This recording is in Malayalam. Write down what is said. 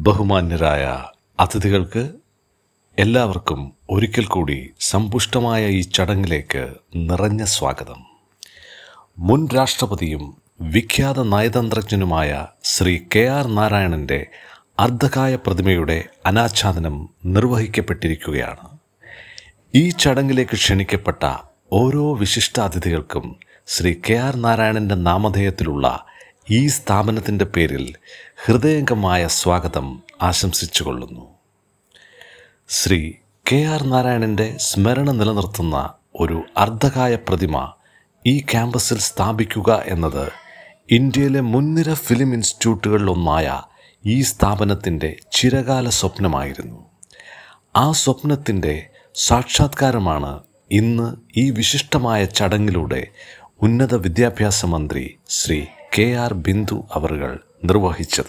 ബഹുമാന്യരായ അതിഥികൾക്ക് എല്ലാവർക്കും ഒരിക്കൽ കൂടി സമ്പുഷ്ടമായ ഈ ചടങ്ങിലേക്ക് നിറഞ്ഞ സ്വാഗതം മുൻ രാഷ്ട്രപതിയും വിഖ്യാത നയതന്ത്രജ്ഞനുമായ ശ്രീ കെ ആർ നാരായണൻ്റെ അർദ്ധകായ പ്രതിമയുടെ അനാച്ഛാദനം നിർവഹിക്കപ്പെട്ടിരിക്കുകയാണ് ഈ ചടങ്ങിലേക്ക് ക്ഷണിക്കപ്പെട്ട ഓരോ വിശിഷ്ടാതിഥികൾക്കും ശ്രീ കെ ആർ നാരായണൻ്റെ നാമധേയത്തിലുള്ള ഈ സ്ഥാപനത്തിൻ്റെ പേരിൽ ഹൃദയംഗമായ സ്വാഗതം ആശംസിച്ചുകൊള്ളുന്നു ശ്രീ കെ ആർ നാരായണൻ്റെ സ്മരണ നിലനിർത്തുന്ന ഒരു അർദ്ധകായ പ്രതിമ ഈ ക്യാമ്പസിൽ സ്ഥാപിക്കുക എന്നത് ഇന്ത്യയിലെ മുൻനിര ഫിലിം ഇൻസ്റ്റിറ്റ്യൂട്ടുകളിലൊന്നായ ഈ സ്ഥാപനത്തിൻ്റെ ചിരകാല സ്വപ്നമായിരുന്നു ആ സ്വപ്നത്തിൻ്റെ സാക്ഷാത്കാരമാണ് ഇന്ന് ഈ വിശിഷ്ടമായ ചടങ്ങിലൂടെ ഉന്നത വിദ്യാഭ്യാസ മന്ത്രി ശ്രീ കെ ആർ ബിന്ദു അവറുകൾ നിർവഹിച്ചത്